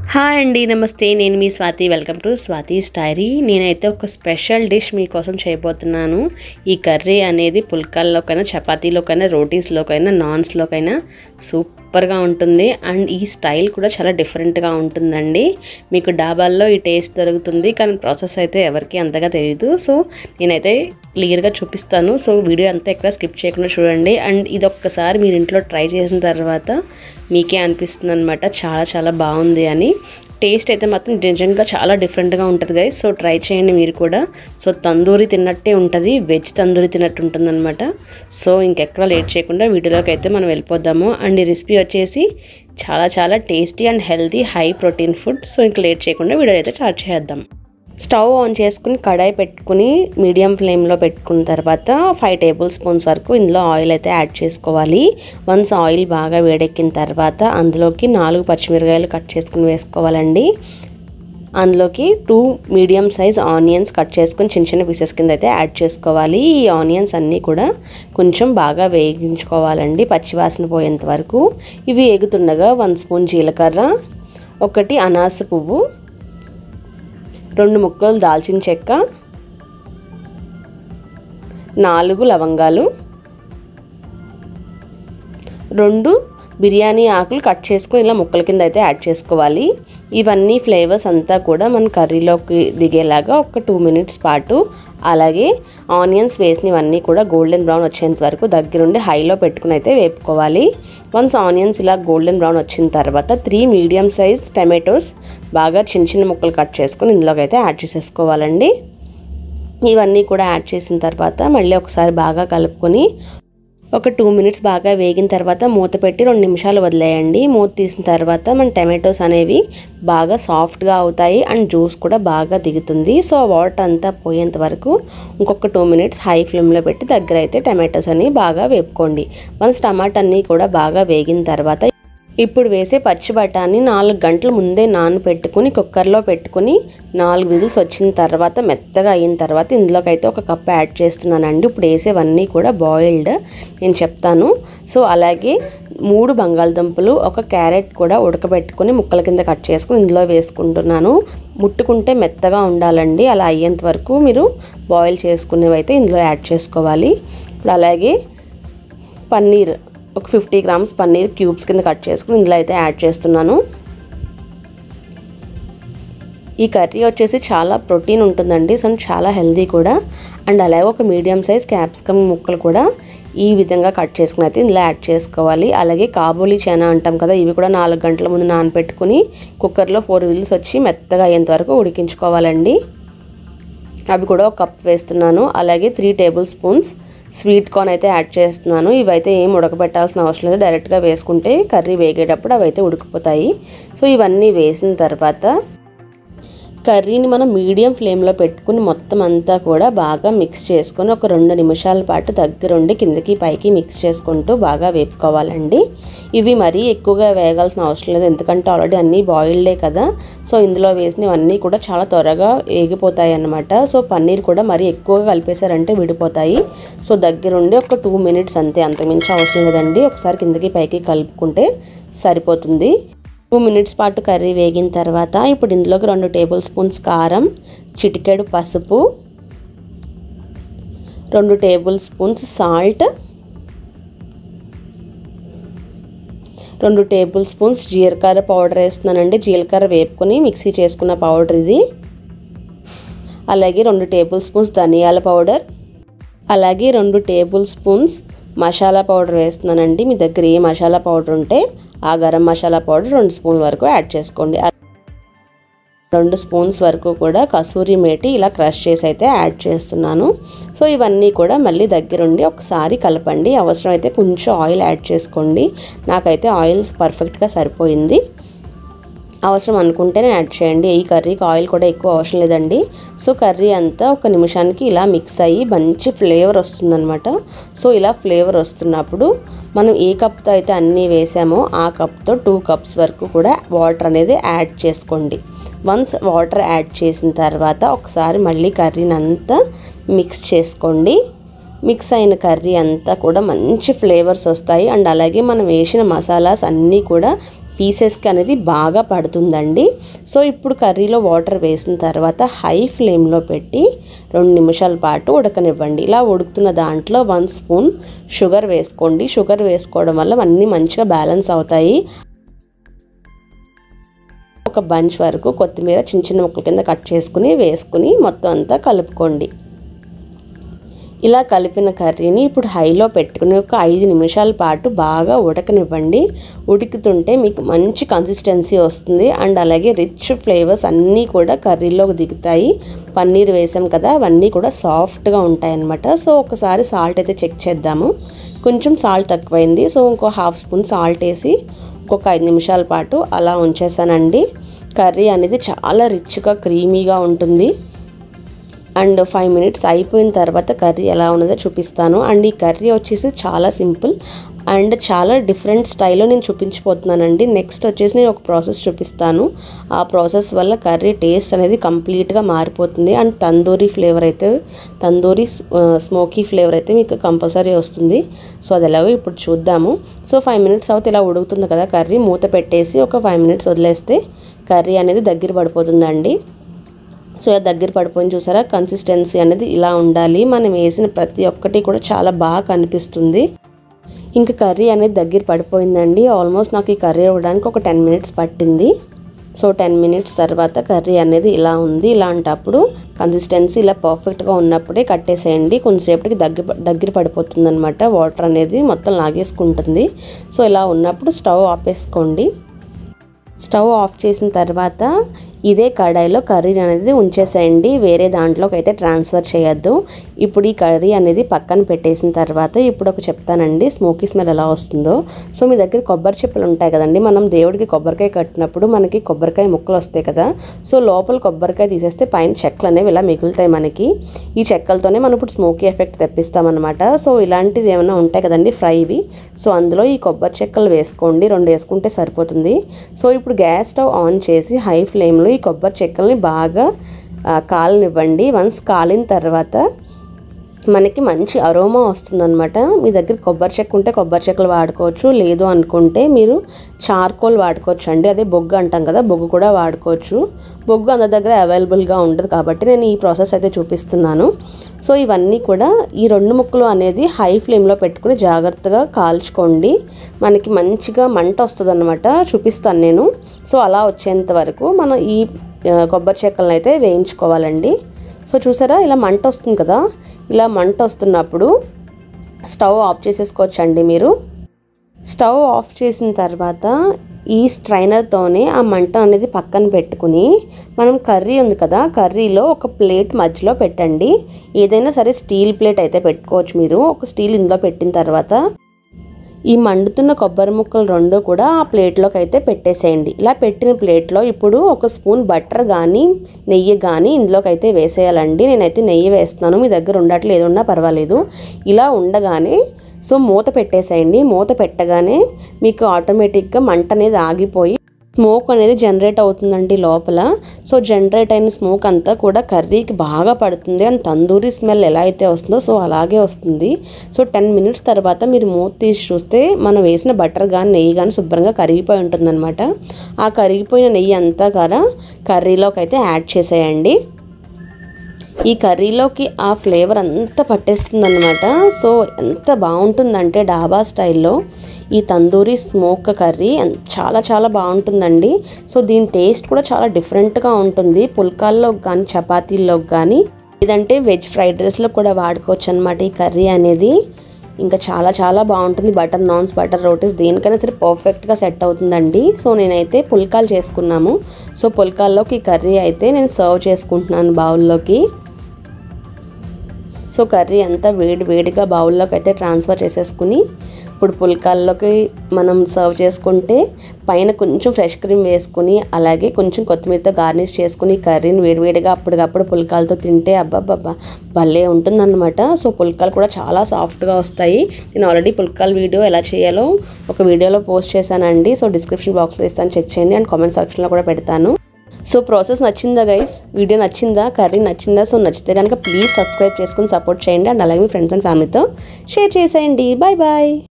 hi అండి నమస్తే నేను మీ స్వాతి వెల్కమ్ టు స్వాతి స్టైరీ నేనైతే ఒక స్పెషల్ డిష్ మీకోసం చేయబోతున్నాను ఈ కర్రీ అనేది పుల్కాల్లోకైనా చపాతీలోకైనా రోటీస్లోకైనా నాన్స్లోకైనా సూపర్గా ఉంటుంది అండ్ ఈ స్టైల్ కూడా చాలా డిఫరెంట్గా ఉంటుందండి మీకు డాబాల్లో ఈ టేస్ట్ దొరుకుతుంది కానీ ప్రాసెస్ అయితే ఎవరికి అంతగా తెలియదు సో నేనైతే క్లియర్గా చూపిస్తాను సో వీడియో అంతా ఎక్కడ స్కిప్ చేయకుండా చూడండి అండ్ ఇది ఒక్కసారి మీరు ఇంట్లో ట్రై చేసిన తర్వాత మీకే అనిపిస్తుంది అనమాట చాలా చాలా బాగుంది అని టేస్ట్ అయితే మాత్రం నిజంగా చాలా డిఫరెంట్గా ఉంటుంది గైస్ సో ట్రై చేయండి మీరు కూడా సో తందూరి తిన్నట్టే ఉంటుంది వెజ్ తందూరి తిన్నట్టు ఉంటుంది అనమాట సో ఇంకెక్కడ లేట్ చేయకుండా వీడియోలోకి అయితే మనం వెళ్ళిపోదాము అండ్ ఈ రెసిపీ వచ్చేసి చాలా చాలా tasty and healthy high protein food so ఇంక లేట్ చేయకుండా వీడియో అయితే స్టార్ట్ చేద్దాం స్టవ్ ఆన్ చేసుకుని కడాయి పెట్టుకుని మీడియం ఫ్లేమ్లో పెట్టుకున్న తర్వాత ఫైవ్ టేబుల్ స్పూన్స్ వరకు ఇందులో ఆయిల్ అయితే యాడ్ చేసుకోవాలి వన్స్ ఆయిల్ బాగా వేడెక్కిన తర్వాత అందులోకి నాలుగు పచ్చిమిరకాయలు కట్ చేసుకుని వేసుకోవాలండి అందులోకి two medium size onions cut చేసుకుని చిన్న చిన్న పీసెస్ కింద అయితే యాడ్ చేసుకోవాలి ఈ ఆనియన్స్ అన్నీ కూడా కొంచెం బాగా వేగించుకోవాలండి పచ్చివాసన పోయేంత వరకు ఇవి ఎగుతుండగా వన్ స్పూన్ జీలకర్ర ఒకటి అనాస పువ్వు రెండు ముక్కలు దాల్చిన చెక్క నాలుగు లవంగాలు రెండు బిర్యానీ ఆకులు కట్ చేసుకొని ఇలా ముక్కల కింద అయితే యాడ్ చేసుకోవాలి ఇవన్నీ ఫ్లేవర్స్ అంతా కూడా మన కర్రీలోకి దిగేలాగా ఒక టూ మినిట్స్ పాటు అలాగే ఆనియన్స్ వేసినవన్నీ కూడా గోల్డెన్ బ్రౌన్ వచ్చేంత వరకు దగ్గరుండి హైలో పెట్టుకుని అయితే వేపుకోవాలి వన్స్ ఆనియన్స్ ఇలా గోల్డెన్ బ్రౌన్ వచ్చిన తర్వాత త్రీ మీడియం సైజ్ టమాటోస్ బాగా చిన్న చిన్న ముక్కలు కట్ చేసుకొని ఇందులోకి అయితే యాడ్ చేసేసుకోవాలండి ఇవన్నీ కూడా యాడ్ చేసిన తర్వాత మళ్ళీ ఒకసారి బాగా కలుపుకొని ఒక టూ మినిట్స్ బాగా వేగిన తర్వాత మూత పెట్టి రెండు నిమిషాలు వదిలేయండి మూత తీసిన తర్వాత మన టమాటోస్ అనేవి బాగా సాఫ్ట్గా అవుతాయి అండ్ జ్యూస్ కూడా బాగా దిగుతుంది సో వాటర్ అంతా పోయేంత వరకు ఇంకొక టూ మినిట్స్ హై ఫ్లేమ్లో పెట్టి దగ్గర అయితే టమాటోస్ అని బాగా వేపుకోండి వన్స్ టమాటా అన్నీ కూడా బాగా వేగిన తర్వాత ఇప్పుడు వేసే పచ్చి బఠాన్ని నాలుగు గంటల ముందే నానబెట్టుకుని కుక్కర్లో పెట్టుకుని నాలుగు విజిల్స్ వచ్చిన తర్వాత మెత్తగా అయిన తర్వాత ఇందులోకి అయితే ఒక కప్ యాడ్ చేస్తున్నానండి ఇప్పుడు వేసేవన్నీ కూడా బాయిల్డ్ నేను చెప్తాను సో అలాగే మూడు బంగాళదుంపలు ఒక క్యారెట్ కూడా ఉడకబెట్టుకుని ముక్కల కింద కట్ చేసుకుని ఇందులో వేసుకుంటున్నాను ముట్టుకుంటే మెత్తగా ఉండాలండి అలా అయ్యేంత వరకు మీరు బాయిల్ చేసుకునేవి అయితే ఇందులో యాడ్ చేసుకోవాలి ఇప్పుడు అలాగే పన్నీర్ ఒక ఫిఫ్టీ గ్రామ్స్ పన్నీర్ క్యూబ్స్ కింద కట్ చేసుకుని ఇందులో అయితే యాడ్ చేస్తున్నాను ఈ కర్రీ వచ్చేసి చాలా ప్రోటీన్ ఉంటుందండి సో చాలా హెల్దీ కూడా అండ్ అలాగే ఒక మీడియం సైజ్ క్యాప్సికమ్ ముక్కలు కూడా ఈ విధంగా కట్ చేసుకుని అయితే ఇందులో యాడ్ చేసుకోవాలి అలాగే కాబూలీ చనా అంటాం కదా ఇవి కూడా నాలుగు గంటల ముందు నానబెట్టుకుని కుక్కర్లో ఫోర్ విజిల్స్ వచ్చి మెత్తగా అయ్యేంత వరకు ఉడికించుకోవాలండి అవి కూడా ఒక కప్ వేస్తున్నాను అలాగే three tablespoons sweet corn అయితే యాడ్ చేస్తున్నాను ఇవైతే ఏం ఉడకబెట్టాల్సిన అవసరం లేదు డైరెక్ట్గా వేసుకుంటే కర్రీ వేగేటప్పుడు అవి అయితే ఉడికిపోతాయి సో ఇవన్నీ వేసిన తర్వాత కర్రీని మనం మీడియం ఫ్లేమ్లో పెట్టుకుని మొత్తం అంతా కూడా బాగా మిక్స్ చేసుకొని ఒక రెండు నిమిషాల పాటు దగ్గరుండి కిందకి పైకి మిక్స్ చేసుకుంటూ బాగా వేపుకోవాలండి ఇవి మరీ ఎక్కువగా వేగాల్సిన అవసరం లేదు ఎందుకంటే ఆల్రెడీ అన్నీ బాయిల్డే కదా సో ఇందులో వేసినవన్నీ కూడా చాలా త్వరగా వేగిపోతాయి అన్నమాట సో పన్నీర్ కూడా మరీ ఎక్కువగా కలిపేశారంటే విడిపోతాయి సో దగ్గరుండి ఒక టూ మినిట్స్ అంతే అంతకుమించి అవసరం లేదండి ఒకసారి కిందకి పైకి కలుపుకుంటే సరిపోతుంది టూ మినిట్స్ పాటు కర్రీ వేగిన తర్వాత ఇప్పుడు ఇందులోకి రెండు టేబుల్ స్పూన్స్ కారం చిటికెడు పసుపు రెండు టేబుల్ స్పూన్స్ సాల్ట్ రెండు టేబుల్ స్పూన్స్ జీలకర్ర పౌడర్ వేస్తున్నానండి జీలకర్ర వేపుకొని మిక్సీ చేసుకున్న పౌడర్ ఇది అలాగే రెండు టేబుల్ స్పూన్స్ ధనియాల పౌడర్ అలాగే రెండు టేబుల్ స్పూన్స్ మసాలా పౌడర్ వేస్తున్నానండి మీ దగ్గర ఏ మసాలా పౌడర్ ఉంటే ఆ గరం మసాలా పౌడర్ రెండు స్పూన్ వరకు యాడ్ చేసుకోండి రెండు స్పూన్స్ వరకు కూడా కసూరి మేటి ఇలా క్రష్ చేసి అయితే యాడ్ చేస్తున్నాను సో ఇవన్నీ కూడా మళ్ళీ దగ్గరుండి ఒకసారి కలపండి అవసరమైతే కొంచెం ఆయిల్ యాడ్ చేసుకోండి నాకైతే ఆయిల్ పర్ఫెక్ట్గా సరిపోయింది అవసరం అనుకుంటేనే యాడ్ చేయండి ఈ కర్రీకి ఆయిల్ కూడా ఎక్కువ అవసరం లేదండి సో కర్రీ అంతా ఒక నిమిషానికి ఇలా మిక్స్ అయ్యి మంచి ఫ్లేవర్ వస్తుందన్నమాట సో ఇలా ఫ్లేవర్ వస్తున్నప్పుడు మనం ఏ కప్తో అయితే అన్నీ వేసామో ఆ కప్తో టూ కప్స్ వరకు కూడా వాటర్ అనేది యాడ్ చేసుకోండి వన్స్ వాటర్ యాడ్ చేసిన తర్వాత ఒకసారి మళ్ళీ కర్రీని అంతా మిక్స్ చేసుకోండి మిక్స్ అయిన కర్రీ అంతా కూడా మంచి ఫ్లేవర్స్ వస్తాయి అండ్ అలాగే మనం వేసిన మసాలాస్ అన్నీ కూడా పీసెస్కి అనేది బాగా పడుతుందండి సో ఇప్పుడు కర్రీలో వాటర్ వేసిన తర్వాత హై ఫ్లేమ్లో పెట్టి రెండు నిమిషాల పాటు ఉడకనివ్వండి ఇలా ఉడుకుతున్న దాంట్లో వన్ స్పూన్ షుగర్ వేసుకోండి షుగర్ వేసుకోవడం వల్ల అన్నీ మంచిగా బ్యాలెన్స్ అవుతాయి ఒక బంచ్ వరకు కొత్తిమీర చిన్న చిన్న ముక్కల కింద కట్ చేసుకుని వేసుకుని మొత్తం అంతా కలుపుకోండి ఇలా కలిపిన కర్రీని ఇప్పుడు హైలో పెట్టుకుని ఒక ఐదు నిమిషాల పాటు బాగా ఉడకనివ్వండి ఉడుకుతుంటే మీకు మంచి కన్సిస్టెన్సీ వస్తుంది అండ్ అలాగే రిచ్ ఫ్లేవర్స్ అన్నీ కూడా కర్రీలోకి దిగుతాయి పన్నీర్ వేసాం కదా అవన్నీ కూడా సాఫ్ట్గా ఉంటాయి అన్నమాట సో ఒకసారి సాల్ట్ అయితే చెక్ చేద్దాము కొంచెం సాల్ట్ తక్కువైంది సో ఇంకో హాఫ్ స్పూన్ సాల్ట్ వేసి ఇంకొక ఐదు నిమిషాల పాటు అలా ఉంచేసానండి కర్రీ అనేది చాలా రిచ్గా క్రీమీగా ఉంటుంది అండ్ ఫైవ్ మినిట్స్ అయిపోయిన తర్వాత కర్రీ ఎలా ఉన్నదో చూపిస్తాను అండ్ ఈ కర్రీ వచ్చేసి చాలా సింపుల్ అండ్ చాలా డిఫరెంట్ స్టైల్లో నేను చూపించిపోతున్నానండి నెక్స్ట్ వచ్చేసి నేను ఒక ప్రాసెస్ చూపిస్తాను ఆ ప్రాసెస్ వల్ల కర్రీ టేస్ట్ అనేది కంప్లీట్గా మారిపోతుంది అండ్ తందూరి ఫ్లేవర్ అయితే తందూరి స్మోకీ ఫ్లేవర్ అయితే మీకు కంపల్సరీ వస్తుంది సో అది ఎలాగో ఇప్పుడు చూద్దాము సో ఫైవ్ మినిట్స్ అవుతే ఇలా ఉడుకుతుంది కదా కర్రీ మూత పెట్టేసి ఒక ఫైవ్ మినిట్స్ వదిలేస్తే కర్రీ అనేది దగ్గర పడిపోతుందండి సో ఇలా దగ్గర పడిపోయింది చూసారా కన్సిస్టెన్సీ అనేది ఇలా ఉండాలి మనం వేసిన ప్రతి ఒక్కటి కూడా చాలా బాగా కనిపిస్తుంది ఇంకా కర్రీ అనేది దగ్గర పడిపోయిందండి ఆల్మోస్ట్ నాకు ఈ కర్రీ ఇవ్వడానికి ఒక టెన్ మినిట్స్ పట్టింది సో టెన్ మినిట్స్ తర్వాత కర్రీ అనేది ఇలా ఉంది ఇలాంటప్పుడు కన్సిస్టెన్సీ ఇలా పర్ఫెక్ట్గా ఉన్నప్పుడే కట్టేసేయండి కొంతసేపటికి దగ్గర దగ్గర పడిపోతుంది అనమాట వాటర్ అనేది మొత్తం లాగేసుకుంటుంది సో ఇలా ఉన్నప్పుడు స్టవ్ ఆపేసుకోండి స్టవ్ ఆఫ్ చేసిన తర్వాత ఇదే కడాయిలో కర్రీ అనేది ఉంచేసేయండి వేరే దాంట్లోకి అయితే ట్రాన్స్ఫర్ చేయొద్దు ఇప్పుడు ఈ కర్రీ అనేది పక్కన పెట్టేసిన తర్వాత ఇప్పుడు ఒక చెప్తానండి స్మోకీ స్మెల్ ఎలా వస్తుందో సో మీ దగ్గర కొబ్బరి చెప్పులు ఉంటాయి కదండి మనం దేవుడికి కొబ్బరికాయ కట్టినప్పుడు మనకి కొబ్బరికాయ ముక్కలు వస్తాయి కదా సో లోపల కొబ్బరికాయ తీసేస్తే పైన చెక్కలు అనేవి ఇలా మిగులుతాయి మనకి ఈ చెక్కలతోనే మనం ఇప్పుడు స్మోకీ ఎఫెక్ట్ తెప్పిస్తామన్నమాట సో ఇలాంటిది ఏమైనా ఉంటాయి కదండి ఫ్రైవి సో అందులో ఈ కొబ్బరి చెక్కలు వేసుకోండి రెండు వేసుకుంటే సరిపోతుంది సో ఇప్పుడు గ్యాస్ స్టవ్ ఆన్ చేసి హై ఫ్లేమ్లో ఈ కొబ్బరి చెక్కల్ని బాగా కాలనివ్వండి వన్స్ కాలిన తర్వాత మనకి మంచి అరోమా వస్తుందన్నమాట మీ దగ్గర కొబ్బరి చెక్క ఉంటే కొబ్బరి చెక్కలు వాడుకోవచ్చు లేదు అనుకుంటే మీరు చార్కోల్ వాడుకోవచ్చు అండి అదే బొగ్గు అంటాం కదా బొగ్గు కూడా వాడుకోవచ్చు బొగ్గు అందరి దగ్గర అవైలబుల్గా ఉండదు కాబట్టి నేను ఈ ప్రాసెస్ అయితే చూపిస్తున్నాను సో ఇవన్నీ కూడా ఈ రెండు ముక్కలు అనేది హై ఫ్లేమ్లో పెట్టుకుని జాగ్రత్తగా కాల్చుకోండి మనకి మంచిగా మంట వస్తుంది అనమాట చూపిస్తాను నేను సో అలా వచ్చేంత వరకు మనం ఈ కొబ్బరి చెక్కలను అయితే వేయించుకోవాలండి సో చూసారా ఇలా మంట వస్తుంది కదా ఇలా మంట వస్తున్నప్పుడు స్టవ్ ఆఫ్ చేసేసుకోవచ్చండి మీరు స్టవ్ ఆఫ్ చేసిన తర్వాత ఈ స్ట్రైనర్తోనే ఆ మంట అనేది పక్కన పెట్టుకుని మనం కర్రీ ఉంది కదా కర్రీలో ఒక ప్లేట్ మధ్యలో పెట్టండి ఏదైనా సరే స్టీల్ ప్లేట్ అయితే పెట్టుకోవచ్చు మీరు ఒక స్టీల్ ఇందులో పెట్టిన తర్వాత ఈ మండుతున్న కొబ్బరి ముక్కలు రెండు కూడా ఆ ప్లేట్లోకి అయితే పెట్టేసేయండి ఇలా పెట్టిన ప్లేట్లో ఇప్పుడు ఒక స్పూన్ బటర్ కానీ నెయ్యి కానీ ఇందులోకి అయితే వేసేయాలండి నేనైతే నెయ్యి వేస్తున్నాను మీ దగ్గర ఉండట్లు ఏది ఉన్నా పర్వాలేదు ఇలా ఉండగానే సో మూత పెట్టేసేయండి మూత పెట్టగానే మీకు ఆటోమేటిక్గా మంట అనేది ఆగిపోయి స్మోక్ అనేది జనరేట్ అవుతుందండి లోపల సో జనరేట్ అయిన స్మోక్ అంతా కూడా కర్రీకి బాగా పడుతుంది అండ్ తందూరి స్మెల్ ఎలా అయితే వస్తుందో సో అలాగే వస్తుంది సో టెన్ మినిట్స్ తర్వాత మీరు మూత తీసి చూస్తే మనం వేసిన బటర్ కానీ నెయ్యి కానీ శుభ్రంగా కరిగిపోయి ఉంటుందన్నమాట ఆ కరిగిపోయిన నెయ్యి అంతా కూడా కర్రీలోకి అయితే యాడ్ చేసేయండి ఈ కర్రీలోకి ఆ ఫ్లేవర్ అంతా పట్టేస్తుంది అనమాట సో ఎంత బాగుంటుందంటే డాబా స్టైల్లో ఈ తందూరి స్మోక్ కర్రీ చాలా చాలా బాగుంటుందండి సో దీని టేస్ట్ కూడా చాలా డిఫరెంట్గా ఉంటుంది పుల్కాల్లో కానీ చపాతీల్లో కానీ లేదంటే వెజ్ ఫ్రైడ్ రైస్లో కూడా వాడుకోవచ్చు అనమాట ఈ కర్రీ అనేది ఇంకా చాలా చాలా బాగుంటుంది బటర్ నాన్స్ బటర్ రోటీస్ దేనికైనా సరే పర్ఫెక్ట్గా సెట్ అవుతుందండి సో నేనైతే పుల్కాలు చేసుకున్నాము సో పుల్కాల్లోకి ఈ కర్రీ అయితే నేను సర్వ్ చేసుకుంటున్నాను బౌల్లోకి సో కర్రీ అంతా వేడి వేడిగా బౌల్లోకి అయితే ట్రాన్స్ఫర్ చేసేసుకుని ఇప్పుడు పుల్కాల్లోకి మనం సర్వ్ చేసుకుంటే పైన కొంచెం ఫ్రెష్ క్రీమ్ వేసుకుని అలాగే కొంచెం కొత్తిమీరతో గార్నిష్ చేసుకుని కర్రీని వేడివేడిగా అప్పటికప్పుడు పుల్కాలతో తింటే అబ్బాబ్బా భలే ఉంటుందన్నమాట సో పుల్కాలు కూడా చాలా సాఫ్ట్గా వస్తాయి నేను ఆల్రెడీ పుల్కాల వీడియో ఎలా చేయాలో ఒక వీడియోలో పోస్ట్ చేశానండి సో డిస్క్రిప్షన్ బాక్స్లో ఇస్తాను చెక్ చేయండి అండ్ కామెంట్ సెక్షన్లో కూడా పెడతాను సో ప్రాసెస్ నచ్చిందా గైస్ వీడియో నచ్చిందా కర్రీ నచ్చిందా సో నచ్చితే కనుక ప్లీజ్ సబ్స్క్రైబ్ చేసుకుని సపోర్ట్ చేయండి అండ్ అలాగే మీ ఫ్రెండ్స్ అండ్ ఫ్యామిలీతో షేర్ చేసేయండి బాయ్ బాయ్